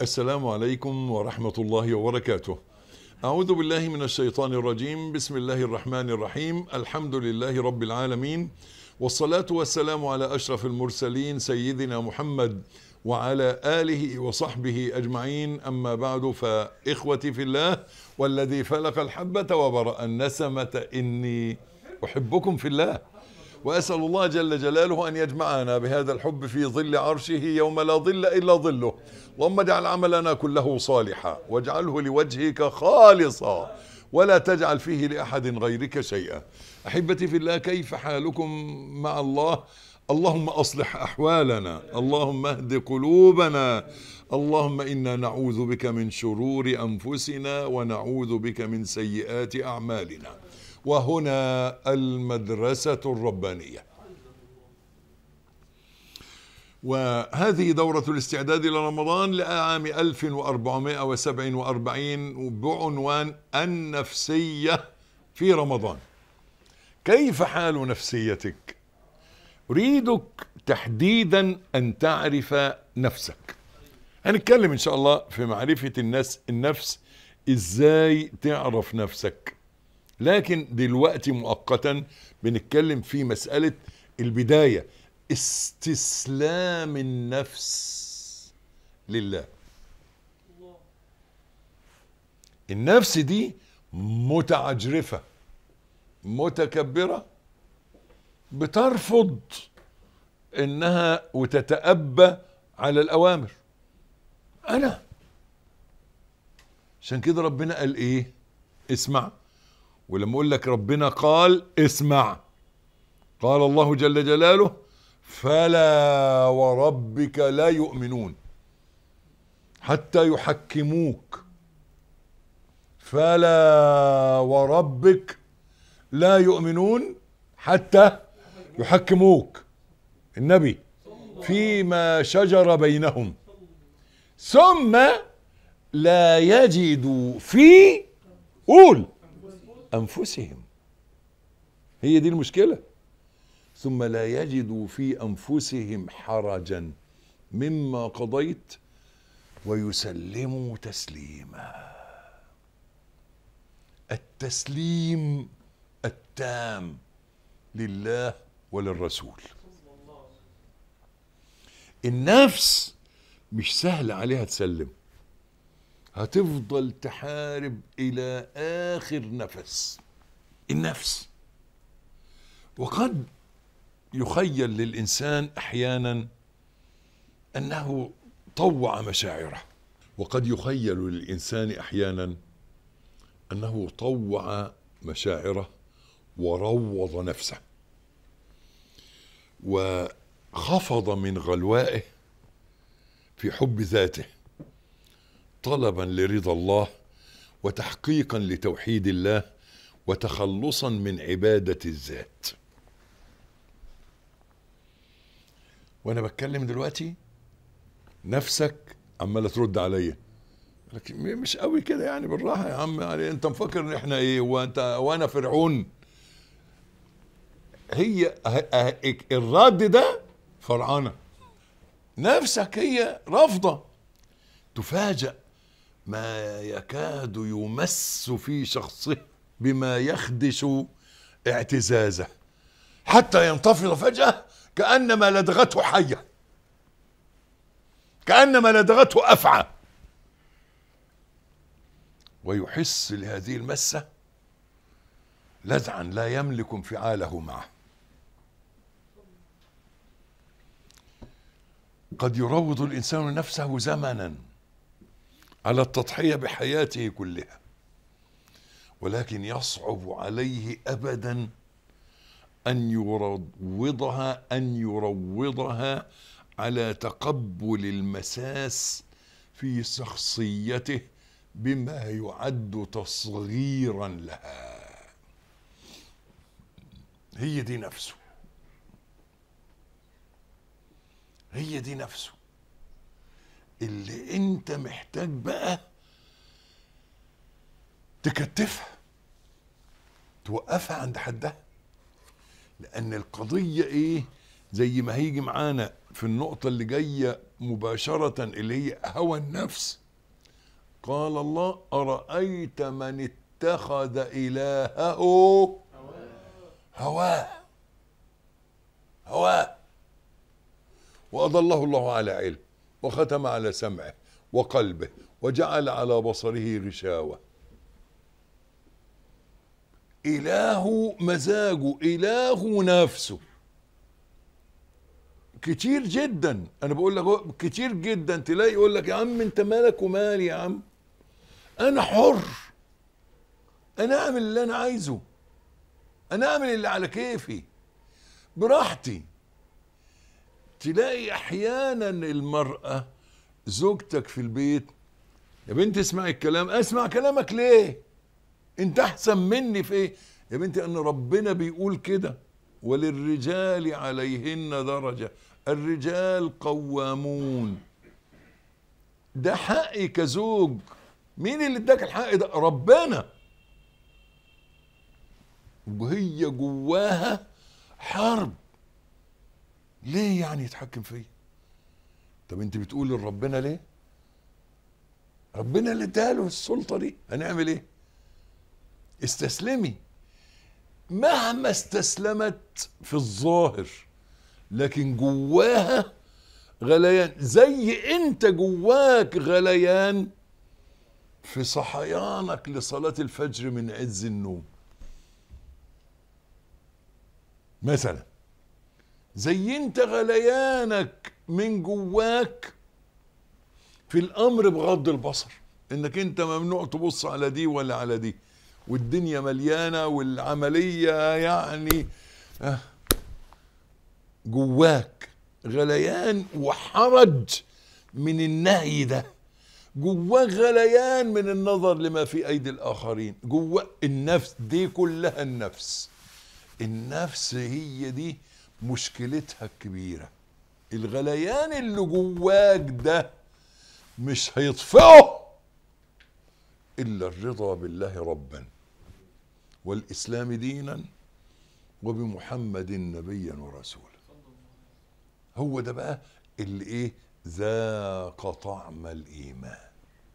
السلام عليكم ورحمة الله وبركاته. أعوذ بالله من الشيطان الرجيم، بسم الله الرحمن الرحيم، الحمد لله رب العالمين، والصلاة والسلام على أشرف المرسلين سيدنا محمد وعلى آله وصحبه أجمعين، أما بعد فإخوتي في الله والذي فلق الحبة وبرأ النسمة إني أحبكم في الله. واسال الله جل جلاله ان يجمعنا بهذا الحب في ظل عرشه يوم لا ظل الا ظله اللهم اجعل عملنا كله صالحا واجعله لوجهك خالصا ولا تجعل فيه لاحد غيرك شيئا احبتي في الله كيف حالكم مع الله اللهم اصلح احوالنا اللهم اهد قلوبنا اللهم انا نعوذ بك من شرور انفسنا ونعوذ بك من سيئات اعمالنا وهنا المدرسة الربانية وهذه دورة الاستعداد لرمضان لعام 1447 بعنوان النفسية في رمضان كيف حال نفسيتك أريدك تحديدا أن تعرف نفسك هنتكلم إن شاء الله في معرفة الناس النفس إزاي تعرف نفسك لكن دلوقتي مؤقتا بنتكلم في مسألة البداية استسلام النفس لله النفس دي متعجرفة متكبرة بترفض انها وتتأبى على الأوامر أنا عشان كده ربنا قال إيه اسمع ولما اقول لك ربنا قال اسمع قال الله جل جلاله فلا وربك لا يؤمنون حتى يحكموك فلا وربك لا يؤمنون حتى يحكموك النبي فيما شجر بينهم ثم لا يجدوا في قول انفسهم هي دي المشكله ثم لا يجدوا في انفسهم حرجا مما قضيت ويسلموا تسليما التسليم التام لله وللرسول النفس مش سهل عليها تسلم هتفضل تحارب الى اخر نفس النفس وقد يخيل للانسان احيانا انه طوع مشاعره وقد يخيل للانسان احيانا انه طوع مشاعره وروض نفسه وخفض من غلوائه في حب ذاته طلبا لرضا الله وتحقيقا لتوحيد الله وتخلصا من عبادة الذات وانا بتكلم دلوقتي نفسك عمالة ترد عليا لكن مش قوي كده يعني بالراحة يا عم يعني انت مفكر ان احنا ايه وانت وانا فرعون هي الرد ده فرعانة نفسك هي رافضة تفاجأ ما يكاد يمس في شخصه بما يخدش اعتزازه حتى ينتفض فجأة كأنما لدغته حية كأنما لدغته أفعى ويحس لهذه المسة لذعا لا يملك انفعاله معه قد يروض الإنسان نفسه زمنا على التضحية بحياته كلها ولكن يصعب عليه أبدا أن يروضها أن يروضها على تقبل المساس في شخصيته بما يعد تصغيرا لها هي دي نفسه هي دي نفسه اللي انت محتاج بقى تكتفها توقفها عند حدها لان القضيه ايه زي ما هيجي معانا في النقطة اللي جاية مباشرة اللي هي هوى النفس قال الله أرأيت من اتخذ إلهه هواه هواه وأضله الله على علم وختم على سمعه وقلبه وجعل على بصره غشاوة إله مزاجه إله نفسه كتير جدا انا بقول لك هو كتير جدا تلاقي يقول لك يا عم انت مالك ومالي يا عم انا حر انا اعمل اللي انا عايزه انا اعمل اللي على كيفي براحتي تلاقي احيانا المرأة زوجتك في البيت يا بنتي اسمعي الكلام اسمع كلامك ليه انت احسن مني في ايه يا بنتي ان ربنا بيقول كده وللرجال عليهن درجة الرجال قوامون ده حقي كزوج مين اللي اداك الحق ده ربنا وهي جواها حرب ليه يعني يتحكم فيا طب انت بتقول لربنا ليه ربنا اللي اداله السلطه دي هنعمل ايه استسلمي مهما استسلمت في الظاهر لكن جواها غليان زي انت جواك غليان في صحيانك لصلاة الفجر من عز النوم مثلا زي انت غليانك من جواك في الامر بغض البصر انك انت ممنوع تبص على دي ولا على دي والدنيا مليانه والعمليه يعني آه، جواك غليان وحرج من النهي ده جواك غليان من النظر لما في ايدي الاخرين جوا النفس دي كلها النفس النفس هي دي مشكلتها الكبيره الغليان اللي جواك ده مش هيطفئه الا الرضا بالله ربا والاسلام دينا وبمحمد نبيا ورسولا هو ده بقى اللي ايه ذاق طعم الايمان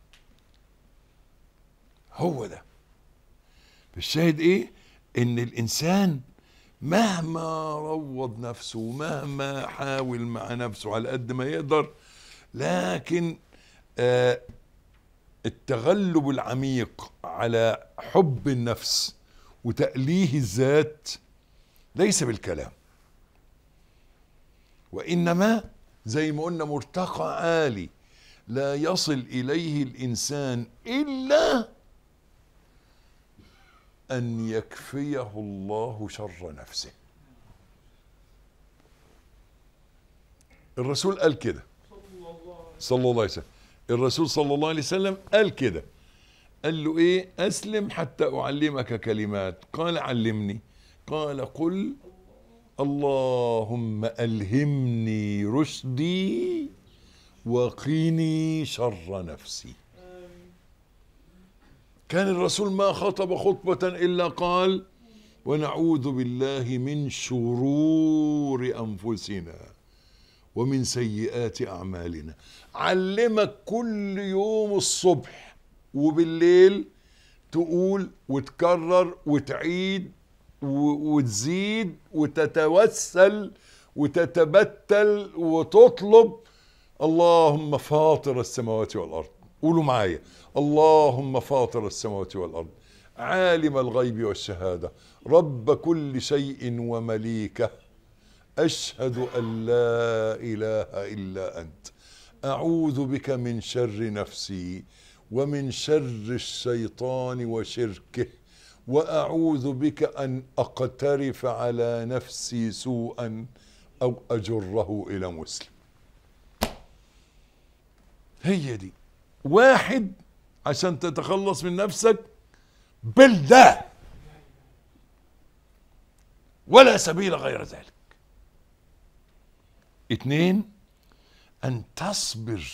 هو ده الشاهد ايه ان الانسان مهما روض نفسه ومهما حاول مع نفسه على قد ما يقدر لكن آه التغلب العميق على حب النفس وتأليه الذات ليس بالكلام وإنما زي ما قلنا مرتقى عالي لا يصل إليه الإنسان إلا أن يكفيه الله شر نفسه الرسول قال كده صلى الله عليه وسلم الرسول صلى الله عليه وسلم قال كده قال له ايه اسلم حتى اعلمك كلمات قال علمني قال قل اللهم الهمني رشدي وقيني شر نفسي كان الرسول ما خطب خطبة إلا قال ونعوذ بالله من شرور أنفسنا ومن سيئات أعمالنا علمك كل يوم الصبح وبالليل تقول وتكرر وتعيد و- وتزيد وتتوسل وتتبتل وتطلب اللهم فاطر السماوات والارض قولوا معايا اللهم فاطر السماوات والارض عالم الغيب والشهاده رب كل شيء ومليكه اشهد ان لا اله الا انت اعوذ بك من شر نفسي ومن شر الشيطان وشركه واعوذ بك ان اقترف على نفسي سوءا او اجره الى مسلم هي دي واحد عشان تتخلص من نفسك بالله ولا سبيل غير ذلك اتنين ان تصبر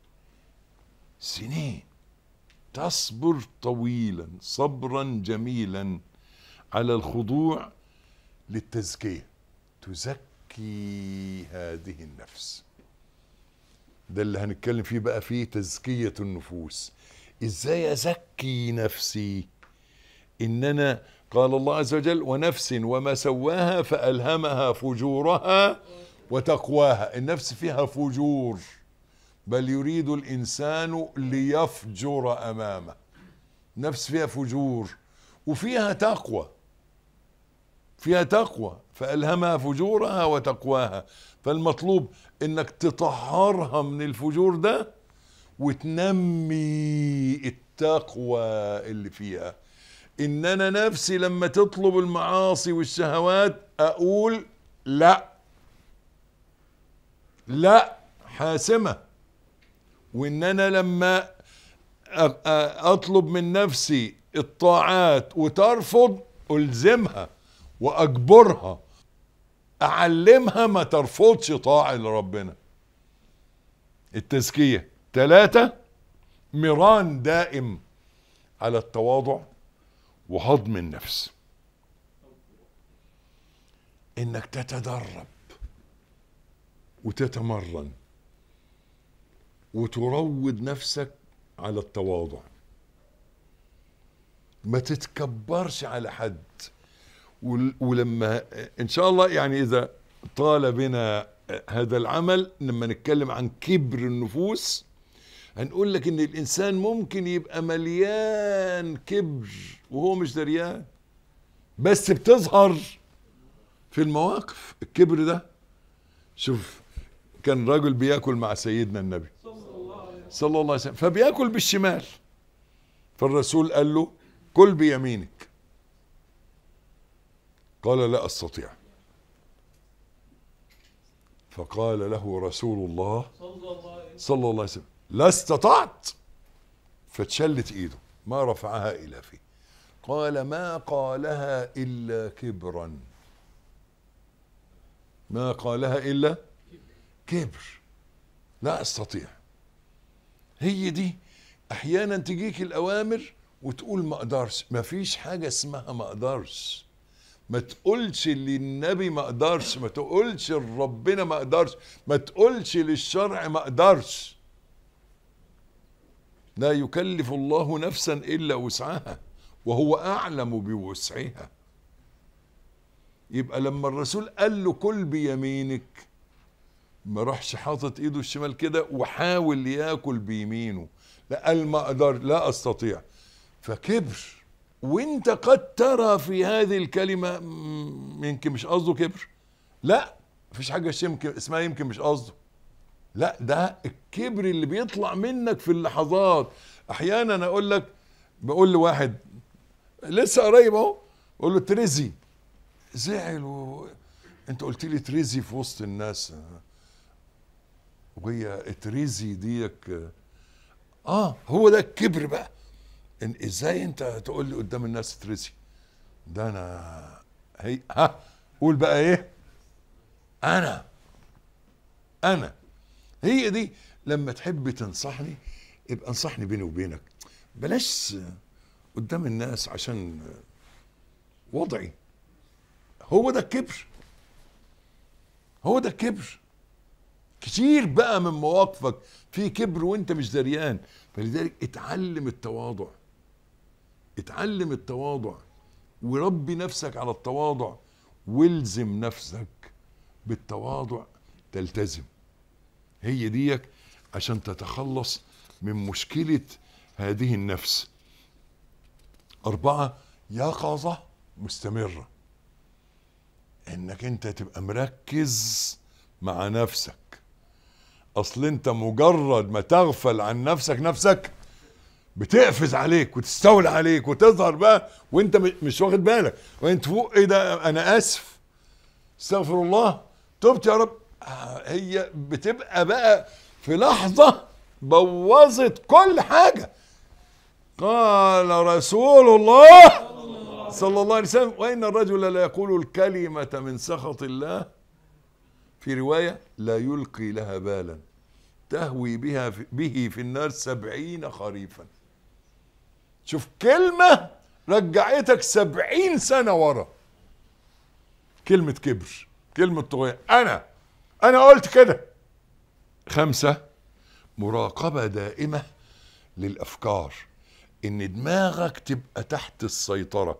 سنين تصبر طويلا صبرا جميلا على الخضوع للتزكيه تزكي ازكي هذه النفس ده اللي هنتكلم فيه بقى فيه تزكيه النفوس ازاي ازكي نفسي ان انا قال الله عز وجل ونفس وما سواها فالهمها فجورها وتقواها النفس فيها فجور بل يريد الانسان ليفجر امامه نفس فيها فجور وفيها تقوى فيها تقوى فألهمها فجورها وتقواها فالمطلوب انك تطهرها من الفجور ده وتنمي التقوى اللي فيها ان انا نفسي لما تطلب المعاصي والشهوات اقول لا لا حاسمة وان انا لما اطلب من نفسي الطاعات وترفض الزمها واجبرها اعلمها ما ترفضش طاعة لربنا التزكية ثلاثة مران دائم على التواضع وهضم النفس انك تتدرب وتتمرن وتروض نفسك على التواضع ما تتكبرش على حد ولما ان شاء الله يعني اذا طال بنا هذا العمل لما نتكلم عن كبر النفوس هنقول لك ان الانسان ممكن يبقى مليان كبر وهو مش دريان بس بتظهر في المواقف الكبر ده شوف كان رجل بياكل مع سيدنا النبي صلى الله عليه وسلم فبياكل بالشمال فالرسول قال له كل بيمينك قال لا استطيع فقال له رسول الله صلى الله عليه وسلم لا استطعت فتشلت ايده ما رفعها الى فيه قال ما قالها الا كبرا ما قالها الا كبر لا استطيع هي دي احيانا تجيك الاوامر وتقول ما اقدرش ما فيش حاجه اسمها ما اقدرش ما تقولش للنبي ما اقدرش ما تقولش لربنا ما اقدرش ما تقولش للشرع ما اقدرش لا يكلف الله نفسا الا وسعها وهو اعلم بوسعها يبقى لما الرسول قال له كل بيمينك ما راحش حاطط ايده الشمال كده وحاول ياكل بيمينه لا قال ما اقدر لا استطيع فكبر وانت قد ترى في هذه الكلمه يمكن مش قصده كبر لا مفيش حاجه يمكن اسمها يمكن مش قصده لا ده الكبر اللي بيطلع منك في اللحظات احيانا اقول لك بقول لواحد لسه قريب اهو اقول له تريزي زعل و... انت قلت لي تريزي في وسط الناس وهي تريزي ديك اه هو ده الكبر بقى إن ازاي انت تقول لي قدام الناس تريزي ده انا هي ها قول بقى ايه انا انا هي دي لما تحب تنصحني يبقى انصحني بيني وبينك بلاش قدام الناس عشان وضعي هو ده الكبر هو ده الكبر كتير بقى من مواقفك في كبر وانت مش دريان فلذلك اتعلم التواضع اتعلم التواضع وربي نفسك على التواضع والزم نفسك بالتواضع تلتزم هي ديك عشان تتخلص من مشكلة هذه النفس أربعة يقظة مستمرة إنك أنت تبقى مركز مع نفسك أصل أنت مجرد ما تغفل عن نفسك نفسك بتقفز عليك وتستولى عليك وتظهر بقى وانت مش واخد بالك وانت فوق ايه ده انا اسف استغفر الله تبت يا رب هي بتبقى بقى في لحظة بوظت كل حاجة قال رسول الله صلى الله عليه وسلم وإن الرجل لا يقول الكلمة من سخط الله في رواية لا يلقي لها بالا تهوي بها في به في النار سبعين خريفا شوف كلمة رجعتك سبعين سنة ورا كلمة كبر كلمة طغيان أنا أنا قلت كده خمسة مراقبة دائمة للأفكار إن دماغك تبقى تحت السيطرة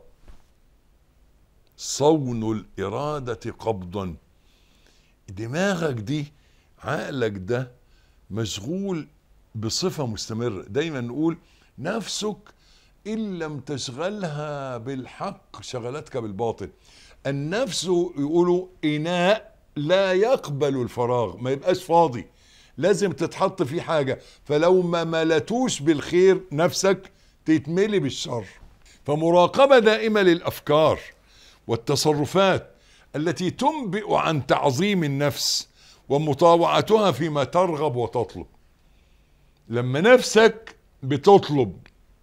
صون الإرادة قبضا دماغك دي عقلك ده مشغول بصفة مستمرة دايما نقول نفسك إن لم تشغلها بالحق شغلتك بالباطل النفس يقولوا إناء لا يقبل الفراغ ما يبقاش فاضي لازم تتحط فيه حاجة فلو ما ملتوش بالخير نفسك تتملي بالشر فمراقبة دائمة للأفكار والتصرفات التي تنبئ عن تعظيم النفس ومطاوعتها فيما ترغب وتطلب لما نفسك بتطلب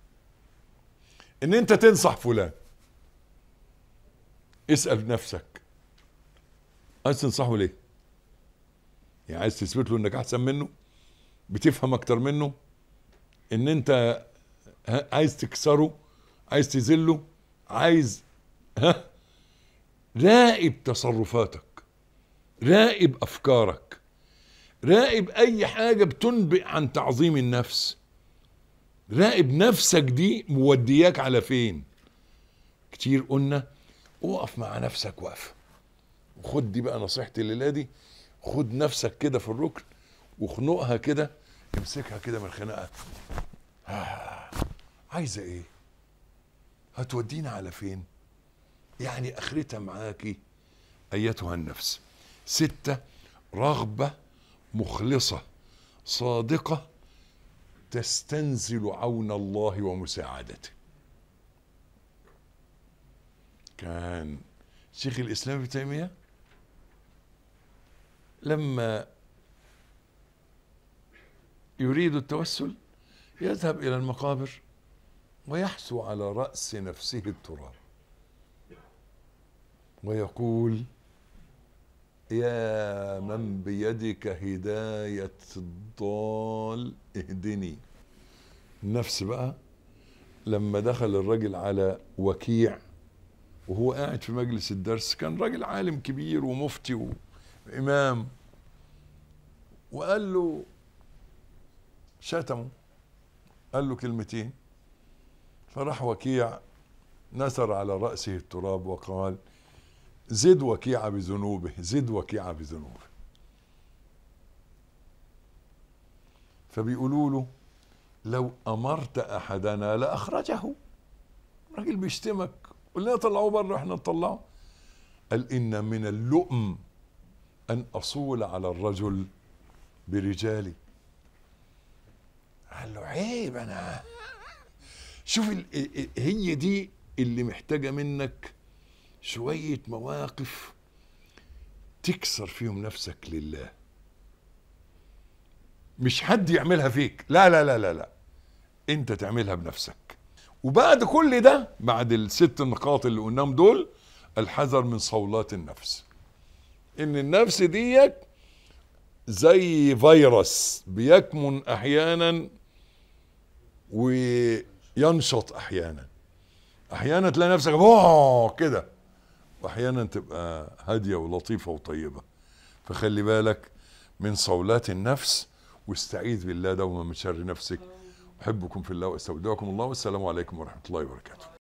ان انت تنصح فلان اسأل نفسك عايز تنصحه ليه يعني عايز تثبت له انك احسن منه بتفهم اكتر منه ان انت ها- عايز تكسره عايز تذله عايز ها راقب تصرفاتك راقب افكارك راقب اي حاجه بتنبئ عن تعظيم النفس راقب نفسك دي مودياك على فين كتير قلنا اقف مع نفسك وقفه وخد دي بقى نصيحتي الليله دي خد نفسك كده في الركن وخنقها كده امسكها كده من خناقها آه، عايزه ايه هتودينا على فين يعني اخرتها معاكي ايتها النفس ستة رغبة مخلصة صادقة تستنزل عون الله ومساعدته كان شيخ الاسلام ابن تيميه لما يريد التوسل يذهب الى المقابر ويحثو على راس نفسه التراب ويقول يا من بيدك هدايه الضال اهدني النفس بقى لما دخل الرجل على وكيع وهو قاعد في مجلس الدرس كان راجل عالم كبير ومفتي وإمام وقال له شتمه قال له كلمتين فراح وكيع نثر على رأسه التراب وقال زد وكيع بذنوبه زد وكيع بذنوبه فبيقولوا له لو أمرت أحدنا لأخرجه راجل بيشتمك قول لنا طلعوه بره احنا نطلعه قال إن من اللؤم أن أصول على الرجل برجالي قال له عيب أنا شوف ال- ال- ال- هي دي اللي محتاجة منك شوية مواقف تكسر فيهم نفسك لله مش حد يعملها فيك لا لا لا لا لا انت تعملها بنفسك وبعد كل ده بعد الست نقاط اللي قلناهم دول الحذر من صولات النفس ان النفس ديت زي فيروس بيكمن احيانا وينشط احيانا احيانا تلاقي نفسك بوه كده واحيانا تبقى هاديه ولطيفه وطيبه فخلي بالك من صولات النفس واستعيذ بالله دوما من شر نفسك احبكم في الله واستودعكم الله والسلام عليكم ورحمه الله وبركاته